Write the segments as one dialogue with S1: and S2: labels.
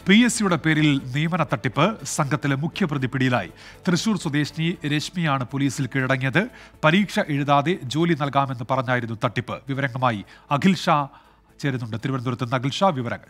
S1: P S സിയുടെ പേരിൽ നിയമന തട്ടിപ്പ് സംഘത്തിലെ മുഖ്യപ്രതി പിടിയിലായി തൃശൂർ സ്വദേശിനി രശ്മിയാണ് പോലീസിൽ കീഴടങ്ങിയത് പരീക്ഷ എഴുതാതെ ജോലി നൽകാമെന്ന് പറഞ്ഞായിരുന്നു തട്ടിപ്പ് വിവരങ്ങളുമായി അഖിൽ ഷാ ചേരുന്നുണ്ട് തിരുവനന്തപുരത്ത് നിന്ന് അഖിൽ ഷാ വിവരങ്ങൾ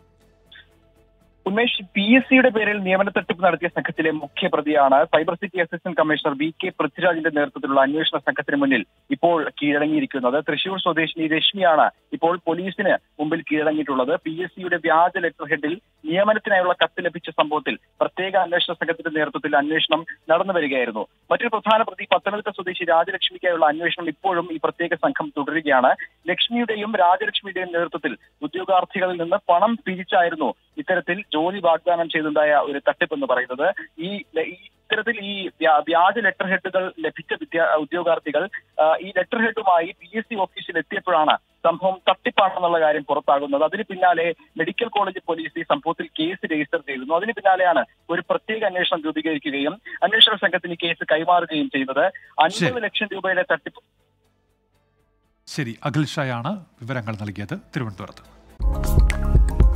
S2: ഉമേഷ് പി എസ് സിയുടെ പേരിൽ നിയമന തട്ടിപ്പ് നടത്തിയ സംഘത്തിലെ മുഖ്യപ്രതിയാണ് cyber city assistant commissioner V K പൃഥ്വിരാജിന്റെ നേതൃത്വത്തിലുള്ള അന്വേഷണ സംഘത്തിന് മുന്നിൽ ഇപ്പോൾ കീഴടങ്ങിയിരിക്കുന്നത് തൃശൂർ സ്വദേശിനി രശ്മിയാണ് ഇപ്പോൾ പോലീസിന് മുമ്പിൽ കീഴടങ്ങിയിട്ടുള്ളത് പി എസ് സിയുടെ വ്യാജ ലെറ്റർ ഹെഡിൽ നിയമനത്തിനായുള്ള കത്ത് ലഭിച്ച സംഭവത്തിൽ പ്രത്യേക അന്വേഷണ സംഘത്തിന്റെ നേതൃത്വത്തിൽ അന്വേഷണം നടന്നു വരികയായിരുന്നു മറ്റൊരു പ്രധാന പ്രതി പത്തനംതിട്ട സ്വദേശി രാജലക്ഷ്മിക്കായുള്ള അന്വേഷണം ഇപ്പോഴും ഈ പ്രത്യേക സംഘം തുടരുകയാണ് ലക്ഷ്മിയുടെയും രാജലക്ഷ്മിയുടെയും നേതൃത്വത്തിൽ ഉദ്യോഗാർത്ഥികളിൽ നിന്ന് പണം പിരിച്ചായിരുന്നു ഇത്തരത്തിൽ ജോലി വാഗ്ദാനം ചെയ്തുണ്ടായ ഒരു തട്ടിപ്പ് എന്ന് പറയുന്നത് ഈ ഈ ഇത്തരത്തിൽ ഈ വ്യാ- വ്യാജ ലെറ്റർ ഹെഡുകൾ ലഭിച്ച വിദ്യാ ഉദ്യോഗാർത്ഥികൾ ആ, ഈ ലെറ്റർ ഹെഡുമായി പി എസ് സി ഓഫീസിൽ എത്തിയപ്പോഴാണ് സംഭവം തട്ടിപ്പാണെന്നുള്ള കാര്യം പുറത്താകുന്നത് അതിന് പിന്നാലെ മെഡിക്കൽ കോളേജ് പോലീസ് ഈ സംഭവത്തിൽ കേസ് രജിസ്റ്റർ ചെയ്തിരുന്നു അതിന് പിന്നാലെയാണ് ഒരു പ്രത്യേക അന്വേഷണം രൂപീകരിക്കുകയും അന്വേഷണ സംഘത്തിന് ഈ കേസ് കൈമാറുകയും ചെയ്യുന്നത് അൻപത് ലക്ഷം രൂപയുടെ തട്ടിപ്പ്
S1: ശരി അഖിൽ ഷായാണ് വിവരങ്ങൾ നൽകിയത് തിരുവനന്തപുരത്ത്